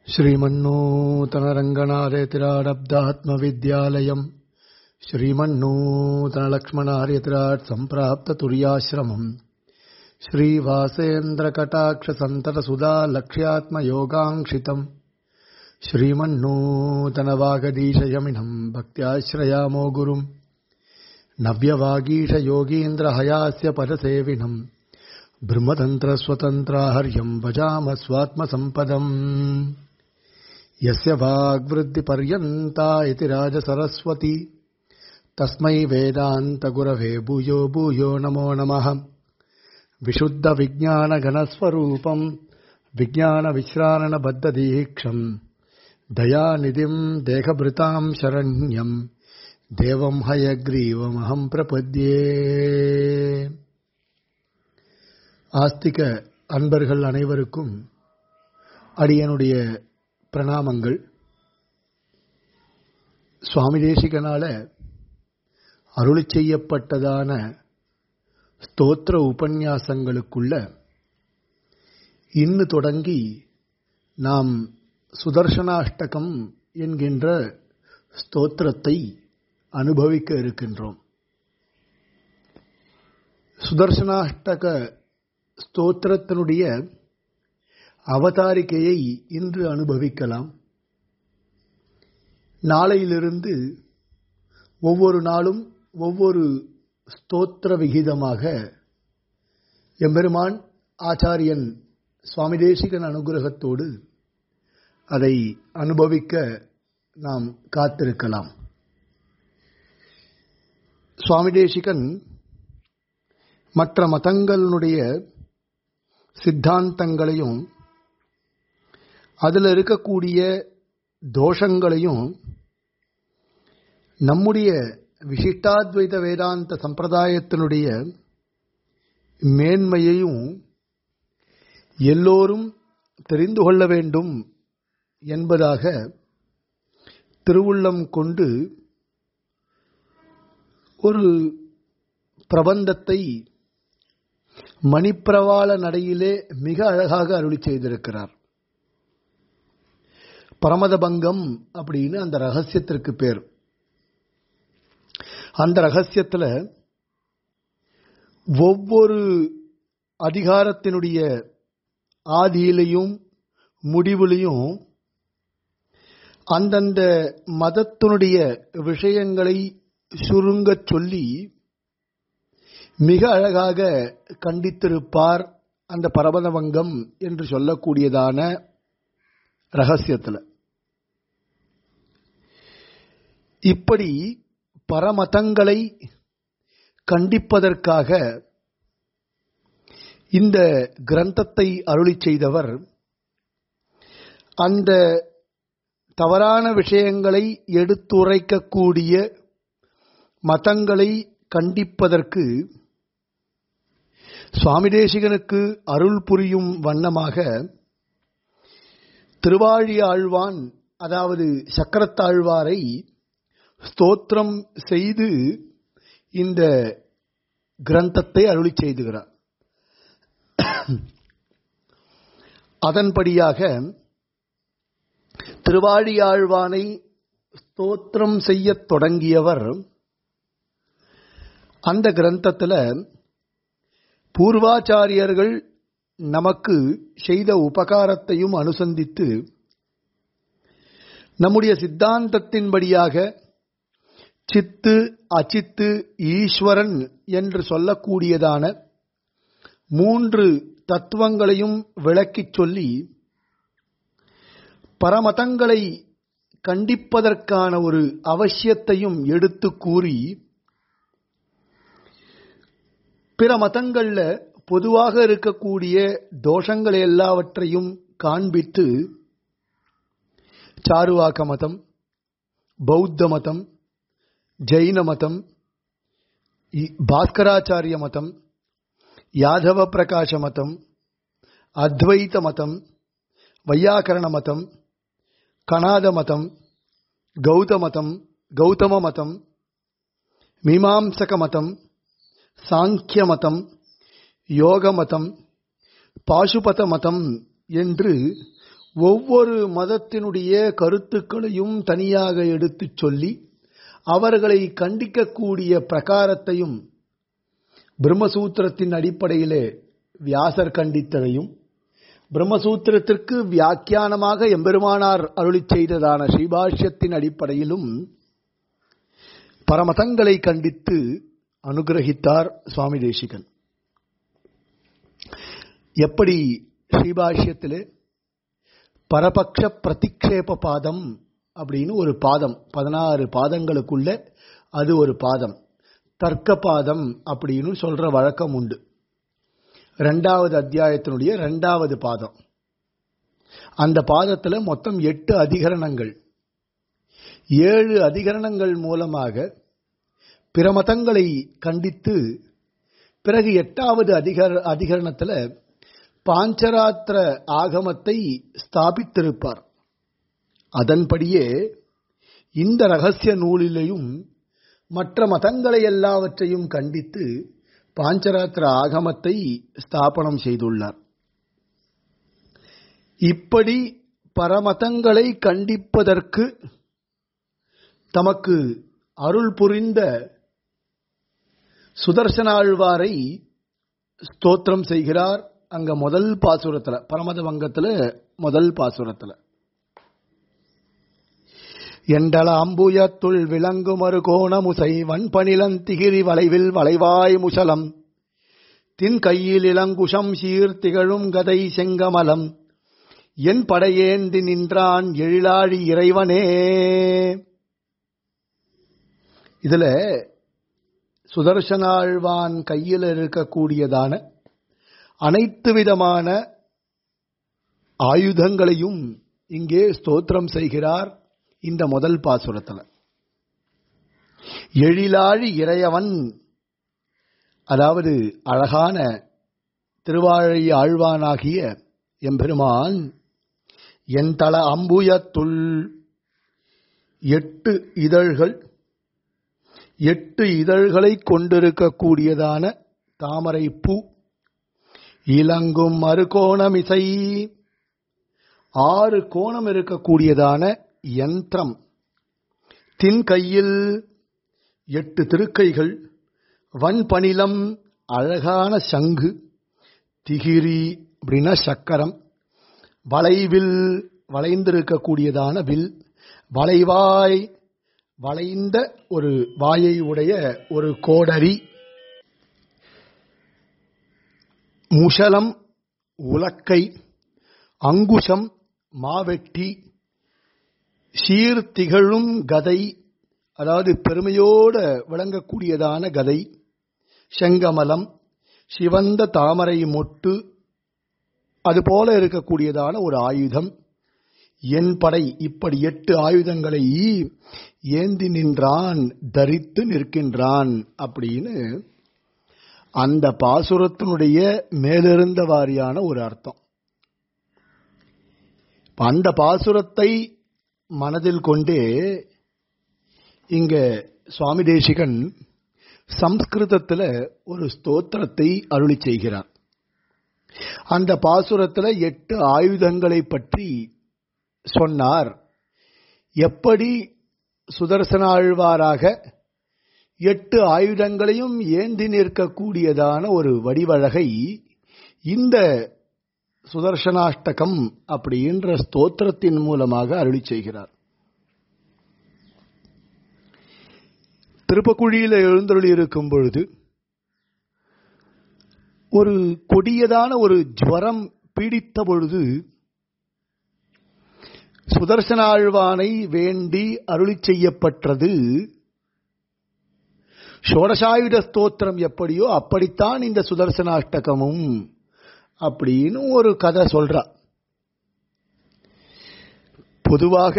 श्रीमन्नूतनरङ्गनाथेतिराडब्दात्मविद्यालयम् श्रीमन्नूतनलक्ष्मणार्यतिराट् सम्प्राप्ततुर्याश्रमम् श्रीवासेन्द्रकटाक्षसन्ततसुधा लक्ष्यात्मयोगाङ्क्षितम् श्रीमन्नूतनवागदीशयमिनम् भक्त्याश्रयामो गुरुम् नव्यवागीशयोगीन्द्रहयास्य पदसेविनम् ब्रह्मतन्त्रस्वतन्त्राहर्यम् भजाम स्वात्मसम्पदम् यस्य वाग्वृद्धिपर्यन्ता इति राजसरस्वती तस्मै वेदान्तगुरवे भूयो भूयो नमो नमः विशुद्धविज्ञानघनस्वरूपम् विज्ञानविश्रारणबद्धदीक्षम् दयानिधिम् देहभृताम् शरण्यम् தேவம் ஹயக்ரீவமகம் பிரபத்யே ஆஸ்திக அன்பர்கள் அனைவருக்கும் அடியனுடைய பிரணாமங்கள் சுவாமி தேசிகனால அருளி செய்யப்பட்டதான ஸ்தோத்திர உபன்யாசங்களுக்குள்ள இன்னு தொடங்கி நாம் சுதர்சனாஷ்டகம் என்கின்ற ஸ்தோத்திரத்தை அனுபவிக்க இருக்கின்றோம் சுதர்சனாஷ்டக ஸ்தோத்திரத்தினுடைய அவதாரிகையை இன்று அனுபவிக்கலாம் நாளையிலிருந்து ஒவ்வொரு நாளும் ஒவ்வொரு ஸ்தோத்திர விகிதமாக எம்பெருமான் ஆச்சாரியன் சுவாமி தேசிகன் அனுகிரகத்தோடு அதை அனுபவிக்க நாம் காத்திருக்கலாம் சுவாமி தேசிகன் மற்ற மதங்களுடைய சித்தாந்தங்களையும் அதில் இருக்கக்கூடிய தோஷங்களையும் நம்முடைய விசிஷ்டாத்வைத வேதாந்த சம்பிரதாயத்தினுடைய மேன்மையையும் எல்லோரும் தெரிந்து கொள்ள வேண்டும் என்பதாக திருவுள்ளம் கொண்டு ஒரு பிரபந்தத்தை மணிப்பிரவாள நடையிலே மிக அழகாக அருளி செய்திருக்கிறார் பரமதபங்கம் அப்படின்னு அந்த ரகசியத்திற்கு பேர் அந்த ரகசியத்தில் ஒவ்வொரு அதிகாரத்தினுடைய ஆதியிலையும் முடிவிலையும் அந்தந்த மதத்தினுடைய விஷயங்களை சுருங்கச் சொல்லி மிக அழகாக கண்டித்திருப்பார் அந்த பரமதவங்கம் என்று சொல்லக்கூடியதான ரகசியத்தில் இப்படி பரமதங்களை கண்டிப்பதற்காக இந்த கிரந்தத்தை அருளி செய்தவர் அந்த தவறான விஷயங்களை எடுத்துரைக்கக்கூடிய மதங்களை கண்டிப்பதற்கு சுவாமி தேசிகனுக்கு அருள் புரியும் வண்ணமாக திருவாழி ஆழ்வான் அதாவது சக்கரத்தாழ்வாரை ஸ்தோத்திரம் செய்து இந்த கிரந்தத்தை அருளி செய்துகிறார் அதன்படியாக திருவாழியாழ்வானை ஸ்தோத்திரம் செய்யத் தொடங்கியவர் அந்த கிரந்தத்தில் பூர்வாச்சாரியர்கள் நமக்கு செய்த உபகாரத்தையும் அனுசந்தித்து நம்முடைய சித்தாந்தத்தின்படியாக சித்து அச்சித்து ஈஸ்வரன் என்று சொல்லக்கூடியதான மூன்று தத்துவங்களையும் விளக்கிச் சொல்லி பரமதங்களை கண்டிப்பதற்கான ஒரு அவசியத்தையும் எடுத்து கூறி பிற மதங்களில் பொதுவாக இருக்கக்கூடிய தோஷங்கள் எல்லாவற்றையும் காண்பித்து சாருவாக்க மதம் பௌத்த மதம் ஜெயின மதம் பாஸ்கராச்சாரிய மதம் யாதவ பிரகாஷ மதம் அத்வைத மதம் வையாக்கரண மதம் கணாத மதம் கௌத மதம் கௌதம மதம் மீமாம்சக மதம் சாங்கிய மதம் யோக மதம் பாசுபத மதம் என்று ஒவ்வொரு மதத்தினுடைய கருத்துக்களையும் தனியாக எடுத்துச் சொல்லி அவர்களை கண்டிக்கக்கூடிய பிரகாரத்தையும் பிரம்மசூத்திரத்தின் அடிப்படையிலே வியாசர் கண்டித்ததையும் பிரம்மசூத்திரத்திற்கு வியாக்கியானமாக எம்பெருமானார் அருளி செய்ததான ஸ்ரீபாஷ்யத்தின் அடிப்படையிலும் பரமதங்களை கண்டித்து அனுகிரகித்தார் சுவாமி தேசிகன் எப்படி ஸ்ரீபாஷ்யத்திலே பரபக்ஷ பிரதிக்ஷேப பாதம் அப்படின்னு ஒரு பாதம் பதினாறு பாதங்களுக்குள்ள அது ஒரு பாதம் தர்க்க பாதம் அப்படின்னு சொல்ற வழக்கம் உண்டு ரெண்டாவது அத்தியாயத்தினுடைய ரெண்டாவது பாதம் அந்த பாதத்துல மொத்தம் எட்டு அதிகரணங்கள் ஏழு அதிகரணங்கள் மூலமாக பிற மதங்களை கண்டித்து பிறகு எட்டாவது அதிகர அதிகரணத்துல பாஞ்சராத்திர ஆகமத்தை ஸ்தாபித்திருப்பார் அதன்படியே இந்த ரகசிய நூலிலேயும் மற்ற மதங்களை எல்லாவற்றையும் கண்டித்து பாஞ்சராத்திர ஆகமத்தை ஸ்தாபனம் செய்துள்ளார் இப்படி பரமதங்களை கண்டிப்பதற்கு தமக்கு அருள் புரிந்த சுதர்சனாழ்வாரை ஸ்தோத்திரம் செய்கிறார் அங்க முதல் பாசுரத்துல பரமத வங்கத்துல முதல் பாசுரத்துல எண்டல அம்புயத்துள் விளங்குமறு கோணமுசை வன்பணிலன் திகிரி வளைவில் வளைவாய் முசலம் தின் கையில் இளங்குஷம் சீர் திகழும் கதை செங்கமலம் என் படையேந்தி நின்றான் எழிலாழி இறைவனே இதுல சுதர்சனாழ்வான் கையில் இருக்கக்கூடியதான அனைத்து விதமான ஆயுதங்களையும் இங்கே ஸ்தோத்திரம் செய்கிறார் இந்த முதல் பாசுரத்தில் எழிலாழி இறையவன் அதாவது அழகான திருவாழி ஆழ்வானாகிய எம்பெருமான் என் தல அம்புயத்துள் எட்டு இதழ்கள் எட்டு இதழ்களை கொண்டிருக்கக்கூடியதான தாமரை பூ இலங்கும் மறுகோணமிசை ஆறு கோணம் இருக்கக்கூடியதான யந்திரம் தின் கையில் எட்டு திருக்கைகள் வன்பணிலம் அழகான சங்கு திகிரி அப்படின்னா சக்கரம் வளைவில் வளைந்திருக்கக்கூடியதான வில் வளைவாய் வளைந்த ஒரு வாயை உடைய ஒரு கோடரி முஷலம் உலக்கை அங்குஷம் மாவெட்டி சீர்திகழும் கதை அதாவது பெருமையோட விளங்கக்கூடியதான கதை செங்கமலம் சிவந்த தாமரை மொட்டு அதுபோல இருக்கக்கூடியதான ஒரு ஆயுதம் என் படை இப்படி எட்டு ஆயுதங்களை ஏந்தி நின்றான் தரித்து நிற்கின்றான் அப்படின்னு அந்த பாசுரத்தினுடைய மேலிருந்த வாரியான ஒரு அர்த்தம் அந்த பாசுரத்தை மனதில் கொண்டே இங்க சுவாமி தேசிகன் சம்ஸ்கிருதத்தில் ஒரு ஸ்தோத்திரத்தை அருளி செய்கிறார் அந்த பாசுரத்தில் எட்டு ஆயுதங்களை பற்றி சொன்னார் எப்படி சுதர்சனாழ்வாராக எட்டு ஆயுதங்களையும் ஏந்தி நிற்கக்கூடியதான ஒரு வடிவழகை இந்த சுதர்சனாஷ்டகம் அப்படின்ற ஸ்தோத்திரத்தின் மூலமாக அருளி செய்கிறார் திருப்பக்குழியில் எழுந்தருளி இருக்கும் பொழுது ஒரு கொடியதான ஒரு ஜுவரம் பீடித்த பொழுது சுதர்சனாழ்வானை வேண்டி அருளி செய்யப்பட்டது ஷோடசாயுத ஸ்தோத்திரம் எப்படியோ அப்படித்தான் இந்த சுதர்சனாஷ்டகமும் அப்படின்னு ஒரு கதை சொல்றா பொதுவாக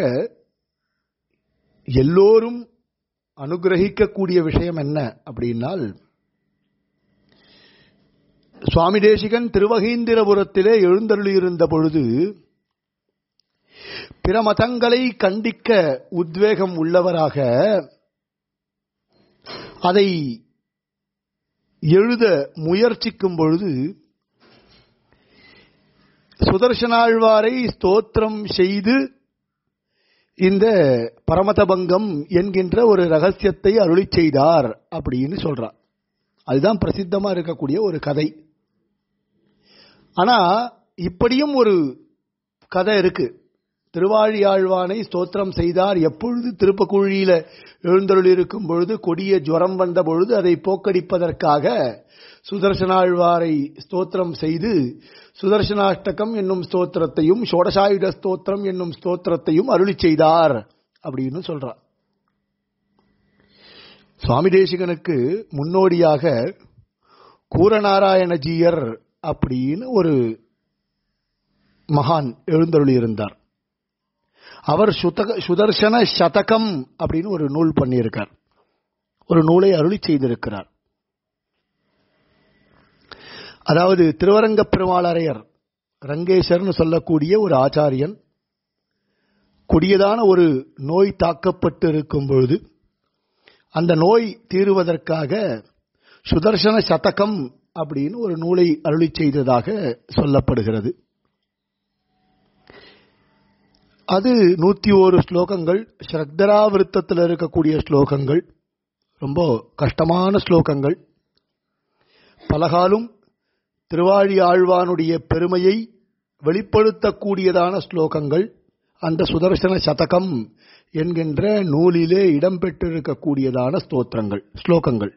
எல்லோரும் அனுகிரகிக்கக்கூடிய விஷயம் என்ன அப்படின்னால் சுவாமி தேசிகன் திருவகீந்திரபுரத்திலே எழுந்தருளியிருந்த பொழுது பிற மதங்களை கண்டிக்க உத்வேகம் உள்ளவராக அதை எழுத முயற்சிக்கும் பொழுது சுதர்சனாழ்வாரை ஸ்தோத்திரம் செய்து இந்த பரமதபங்கம் என்கின்ற ஒரு ரகசியத்தை அருளி செய்தார் அப்படின்னு சொல்றார் அதுதான் பிரசித்தமா இருக்கக்கூடிய ஒரு கதை ஆனா இப்படியும் ஒரு கதை இருக்கு திருவாழியாழ்வானை ஸ்தோத்திரம் செய்தார் எப்பொழுது திருப்பக்குழியில எழுந்தருள் இருக்கும் பொழுது கொடிய ஜுரம் வந்த பொழுது அதை போக்கடிப்பதற்காக சுதர்சனாழ்வாரை ஸ்தோத்திரம் செய்து சுதர்சனாஷ்டகம் என்னும் ஸ்தோத்திரத்தையும் ஷோடசாயுட ஸ்தோத்திரம் என்னும் ஸ்தோத்திரத்தையும் அருளி செய்தார் அப்படின்னு சொல்றார் சுவாமி தேசிகனுக்கு முன்னோடியாக கூரநாராயணஜீயர் அப்படின்னு ஒரு மகான் எழுந்தருளி இருந்தார் அவர் சுதக சுதர்சன சதகம் அப்படின்னு ஒரு நூல் பண்ணியிருக்கார் ஒரு நூலை அருளி செய்திருக்கிறார் அதாவது திருவரங்க பெருமாளரையர் ரங்கேசர்னு சொல்லக்கூடிய ஒரு ஆச்சாரியன் கொடியதான ஒரு நோய் தாக்கப்பட்டு இருக்கும் பொழுது அந்த நோய் தீருவதற்காக சுதர்சன சதகம் அப்படின்னு ஒரு நூலை அருளி செய்ததாக சொல்லப்படுகிறது அது நூத்தி ஒரு ஸ்லோகங்கள் ஸ்ரத்தராவிருத்தத்தில் இருக்கக்கூடிய ஸ்லோகங்கள் ரொம்ப கஷ்டமான ஸ்லோகங்கள் பலகாலும் திருவாழி ஆழ்வானுடைய பெருமையை வெளிப்படுத்தக்கூடியதான ஸ்லோகங்கள் அந்த சுதர்சன சதகம் என்கின்ற நூலிலே இடம்பெற்றிருக்கக்கூடியதான ஸ்தோத்திரங்கள் ஸ்லோகங்கள்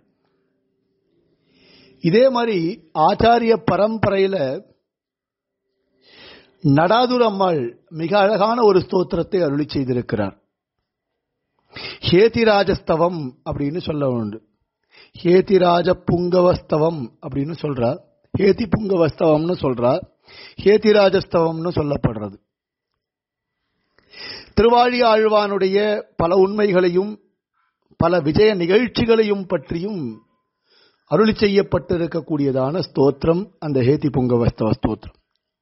இதே மாதிரி ஆச்சாரிய பரம்பரையில நடாதுர் அம்மாள் மிக அழகான ஒரு ஸ்தோத்திரத்தை அருளி செய்திருக்கிறார் ஹேதிராஜஸ்தவம் அப்படின்னு சொல்ல உண்டு ஹேதிராஜ புங்கவஸ்தவம் அப்படின்னு சொல்றா ஹேதி புங்கவஸ்தவம்னு சொல்றா ஹேதிராஜஸ்தவம்னு சொல்லப்படுறது திருவாழி ஆழ்வானுடைய பல உண்மைகளையும் பல விஜய நிகழ்ச்சிகளையும் பற்றியும் அருளி செய்யப்பட்டிருக்கக்கூடியதான ஸ்தோத்திரம் அந்த ஹேதி புங்கவஸ்தவ ஸ்தோத்திரம்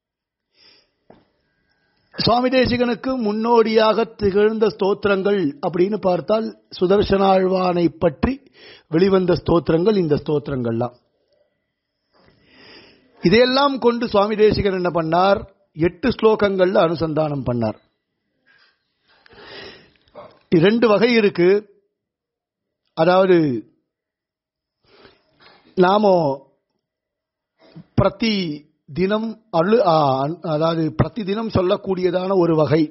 சுவாமி தேசிகனுக்கு முன்னோடியாக திகழ்ந்த ஸ்தோத்திரங்கள் அப்படின்னு பார்த்தால் சுதர்சனாழ்வானை பற்றி வெளிவந்த ஸ்தோத்திரங்கள் இந்த ஸ்தோத்திரங்கள்லாம் இதையெல்லாம் கொண்டு சுவாமி தேசிகன் என்ன பண்ணார் எட்டு ஸ்லோகங்கள்ல அனுசந்தானம் பண்ணார் இரண்டு வகை இருக்கு அதாவது நாம பிரதி தினம் அழு அதாவது பிரதி தினம் சொல்லக்கூடியதான ஒரு வகை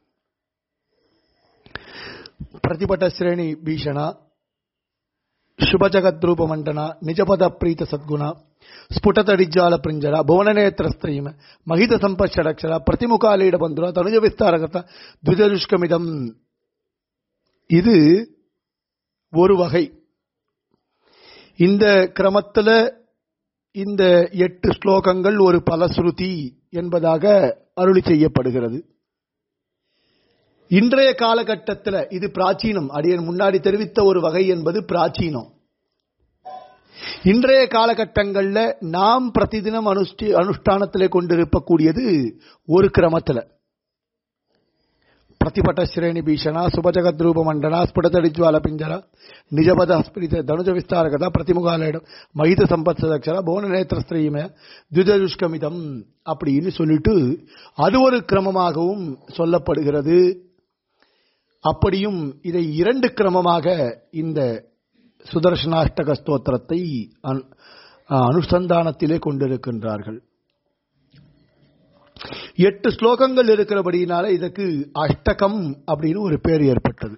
பிரதிபட்ட ஸ்ரேணி பீஷணா ಶುಭಜಗದ್ರೂಪ ಮಂಡನ ನಿಜಪದ ಪ್ರೀತ ಸದ್ಗುಣ ಸ್ಫುಟತಡಿಜ್ಜಾಲ ಪ್ರಿಂಜರ ಭುವನನೇತ್ರ ಸ್ತ್ರೀಮ ಮಹಿತ ಸಂಪಕ್ಷರಕ್ಷರ ಪ್ರತಿಮುಖಾಲೀಡ ಬಂಧುರ ತನುಜ விஸ்தாரகத்த துஜருஷ்கமிதம் இது ஒரு வகை இந்த கிரமத்துல இந்த எட்டு ஸ்லோகங்கள் ஒரு பலஸ்ருதி என்பதாக அருளி செய்யப்படுகிறது இன்றைய காலகட்டத்தில் இது பிராச்சீனம் அடியன் முன்னாடி தெரிவித்த ஒரு வகை என்பது பிராச்சீனம் இன்றைய காலகட்டங்களில் நாம் பிரதிதினம் அனுஷ்டி அனுஷ்டானத்திலே கொண்டிருக்கக்கூடியது ஒரு கிரமத்தில் ಪ್ರತಿಪಟ ಶ್ರೇಣಿ ಭೀಷಣ ಸುಭಜಗದ್ರೂಪ ಮಂಡನ ಸ್ಫುಟತಡಿಜ್ವಾಲ ಪಿಂಜರ ನಿಜಪದ ಸ್ಫುರಿತ ಧನುಜ ವಿಸ್ತಾರಕದ ಪ್ರತಿமுகாலயிட மகித சம்பத் சதக்ஷர போன நேத்திர ஸ்திரீமய துஜருஷ்கமிதம் அப்படின்னு சொல்லிட்டு அது ஒரு கிரமமாகவும் சொல்லப்படுகிறது அப்படியும் இதை இரண்டு கிரமமாக இந்த சுதர்சனாஷ்டக ஸ்தோத்திரத்தை அனுசந்தானத்திலே கொண்டிருக்கின்றார்கள் எட்டு ஸ்லோகங்கள் இருக்கிறபடியினால இதற்கு அஷ்டகம் அப்படின்னு ஒரு பேர் ஏற்பட்டது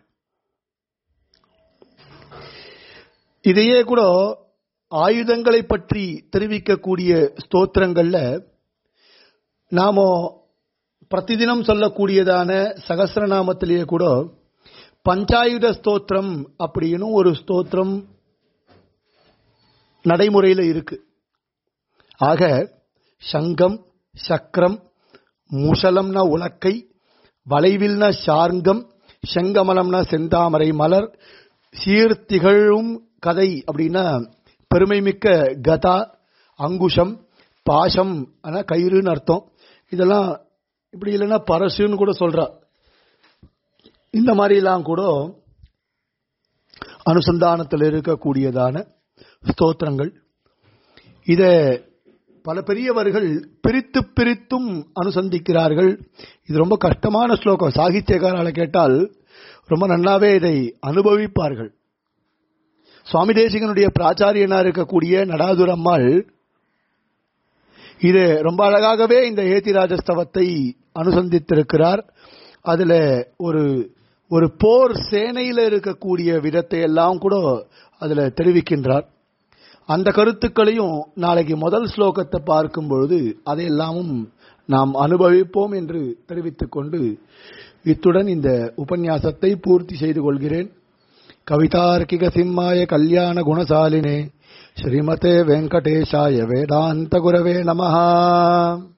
இதையே கூட ஆயுதங்களை பற்றி தெரிவிக்கக்கூடிய ஸ்தோத்திரங்கள்ல நாம பிரதிதினம் சொல்லக்கூடியதான சகசிரநாமத்திலேயே கூட பஞ்சாயுத ஸ்தோத்திரம் அப்படின்னு ஒரு ஸ்தோத்திரம் நடைமுறையில் இருக்கு ஆக சங்கம் சக்கரம் முசலம்னா உலக்கை வளைவில்னா சார்ங்கம் செங்கமலம்னா செந்தாமரை மலர் சீர்த்திகழும் கதை அப்படின்னா பெருமைமிக்க கதா அங்குஷம் பாசம் ஆனா கயிறுன்னு அர்த்தம் இதெல்லாம் இப்படி இல்லைன்னா பரசுன்னு கூட சொல்றா இந்த மாதிரிலாம் கூட அனுசந்தானத்தில் இருக்கக்கூடியதான ஸ்தோத்திரங்கள் இத பல பெரியவர்கள் பிரித்து பிரித்தும் அனுசந்திக்கிறார்கள் இது ரொம்ப கஷ்டமான ஸ்லோகம் சாகித்யக்காரால கேட்டால் ரொம்ப நன்னாவே இதை அனுபவிப்பார்கள் சுவாமி தேசிகனுடைய பிராச்சாரியனா இருக்கக்கூடிய நடாதுர அம்மாள் இது ரொம்ப அழகாகவே இந்த ஏத்திராஜஸ்தவத்தை அனுசந்தித்திருக்கிறார் அதுல ஒரு ஒரு போர் சேனையில இருக்கக்கூடிய விதத்தை எல்லாம் கூட அதுல தெரிவிக்கின்றார் அந்த கருத்துக்களையும் நாளைக்கு முதல் ஸ்லோகத்தை பார்க்கும் பொழுது அதையெல்லாமும் நாம் அனுபவிப்போம் என்று தெரிவித்துக் கொண்டு இத்துடன் இந்த உபன்யாசத்தை பூர்த்தி செய்து கொள்கிறேன் கவிதார்க்கிக சிம்மாய கல்யாண குணசாலினே ஸ்ரீமதே வெங்கடேஷாய வேதாந்த குரவே நமஹா